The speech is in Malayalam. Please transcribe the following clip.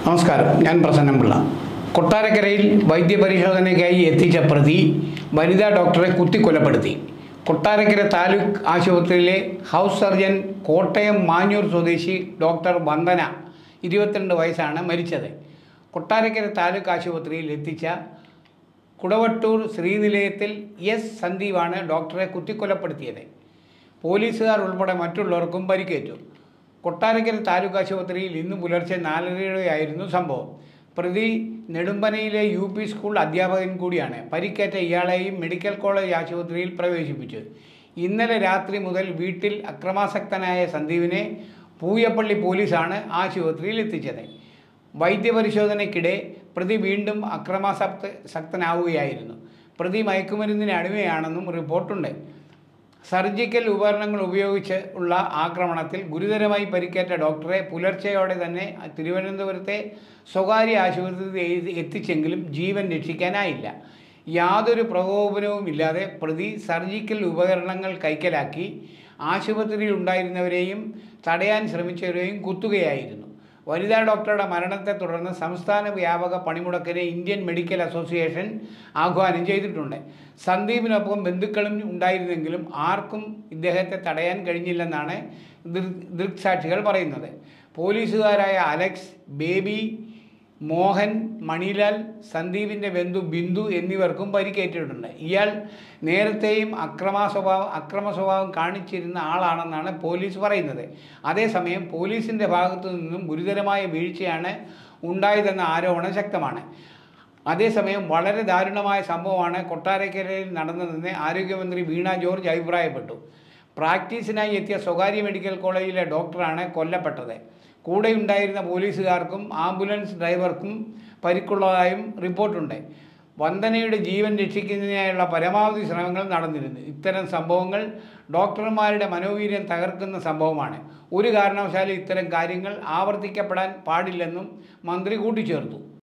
നമസ്കാരം ഞാൻ പ്രസന്നപിള്ള കൊട്ടാരക്കരയിൽ വൈദ്യപരിശോധനയ്ക്കായി എത്തിച്ച പ്രതി വനിതാ ഡോക്ടറെ കുത്തിക്കൊലപ്പെടുത്തി കൊട്ടാരക്കര താലൂക്ക് ആശുപത്രിയിലെ ഹൗസ് സർജൻ കോട്ടയം മാഞ്ഞൂർ സ്വദേശി ഡോക്ടർ വന്ദന ഇരുപത്തിരണ്ട് വയസ്സാണ് മരിച്ചത് കൊട്ടാരക്കര താലൂക്ക് ആശുപത്രിയിൽ എത്തിച്ച കുടവട്ടൂർ ശ്രീനിലയത്തിൽ എസ് സന്ദീപാണ് ഡോക്ടറെ കുത്തിക്കൊലപ്പെടുത്തിയത് പോലീസുകാർ ഉൾപ്പെടെ മറ്റുള്ളവർക്കും പരിക്കേറ്റു കൊട്ടാരക്കര താലൂക്ക് ആശുപത്രിയിൽ ഇന്ന് പുലർച്ചെ നാലരയോടെയായിരുന്നു സംഭവം പ്രതി നെടുമ്പനയിലെ യു പി സ്കൂൾ അധ്യാപകൻ കൂടിയാണ് പരിക്കേറ്റ ഇയാളെയും മെഡിക്കൽ കോളേജ് ആശുപത്രിയിൽ പ്രവേശിപ്പിച്ചു ഇന്നലെ രാത്രി മുതൽ വീട്ടിൽ അക്രമാസക്തനായ സന്ദീപിനെ പൂയപ്പള്ളി പോലീസാണ് ആശുപത്രിയിൽ എത്തിച്ചത് വൈദ്യപരിശോധനയ്ക്കിടെ പ്രതി വീണ്ടും അക്രമാസക്ത ശക്തനാവുകയായിരുന്നു പ്രതി മയക്കുമരുന്നിന് അടിമയാണെന്നും റിപ്പോർട്ടുണ്ട് സർജിക്കൽ ഉപകരണങ്ങൾ ഉപയോഗിച്ച് ഉള്ള ആക്രമണത്തിൽ ഗുരുതരമായി പരിക്കേറ്റ ഡോക്ടറെ പുലർച്ചെയോടെ തന്നെ തിരുവനന്തപുരത്തെ സ്വകാര്യ ആശുപത്രിയിൽ എത്തിച്ചെങ്കിലും ജീവൻ രക്ഷിക്കാനായില്ല യാതൊരു പ്രകോപനവുമില്ലാതെ പ്രതി സർജിക്കൽ ഉപകരണങ്ങൾ കൈക്കലാക്കി ആശുപത്രിയിൽ ഉണ്ടായിരുന്നവരെയും തടയാൻ ശ്രമിച്ചവരെയും കുത്തുകയായിരുന്നു വനിതാ ഡോക്ടറുടെ മരണത്തെ തുടർന്ന് സംസ്ഥാന വ്യാപക പണിമുടക്കിനെ ഇന്ത്യൻ മെഡിക്കൽ അസോസിയേഷൻ ആഹ്വാനം ചെയ്തിട്ടുണ്ട് സന്ദീപിനൊപ്പം ബന്ധുക്കളും ഉണ്ടായിരുന്നെങ്കിലും ആർക്കും ഇദ്ദേഹത്തെ തടയാൻ കഴിഞ്ഞില്ലെന്നാണ് ദൃ- ദൃക്സാക്ഷികൾ പറയുന്നത് പോലീസുകാരായ അലക്സ് ബേബി മോഹൻ മണിലാൽ സന്ദീപിൻ്റെ ബന്ധു ബിന്ദു എന്നിവർക്കും പരിക്കേറ്റിട്ടുണ്ട് ഇയാൾ നേരത്തെയും അക്രമ സ്വഭാവം അക്രമ സ്വഭാവം കാണിച്ചിരുന്ന ആളാണെന്നാണ് പോലീസ് പറയുന്നത് അതേസമയം പോലീസിൻ്റെ ഭാഗത്തു നിന്നും ഗുരുതരമായ വീഴ്ചയാണ് ഉണ്ടായതെന്ന ആരോപണം ശക്തമാണ് അതേസമയം വളരെ ദാരുണമായ സംഭവമാണ് കൊട്ടാരക്കരയിൽ നടന്നതെന്ന് ആരോഗ്യമന്ത്രി വീണ ജോർജ് അഭിപ്രായപ്പെട്ടു പ്രാക്ടീസിനായി എത്തിയ സ്വകാര്യ മെഡിക്കൽ കോളേജിലെ ഡോക്ടറാണ് കൊല്ലപ്പെട്ടത് കൂടെ ഉണ്ടായിരുന്ന പോലീസുകാർക്കും ആംബുലൻസ് ഡ്രൈവർക്കും പരിക്കുള്ളതായും റിപ്പോർട്ടുണ്ട് വന്ദനയുടെ ജീവൻ രക്ഷിക്കുന്നതിനായുള്ള പരമാവധി ശ്രമങ്ങൾ നടന്നിരുന്നു ഇത്തരം സംഭവങ്ങൾ ഡോക്ടർമാരുടെ മനോവീര്യം തകർക്കുന്ന സംഭവമാണ് ഒരു കാരണവശാലും ഇത്തരം കാര്യങ്ങൾ ആവർത്തിക്കപ്പെടാൻ പാടില്ലെന്നും മന്ത്രി കൂട്ടിച്ചേർത്തു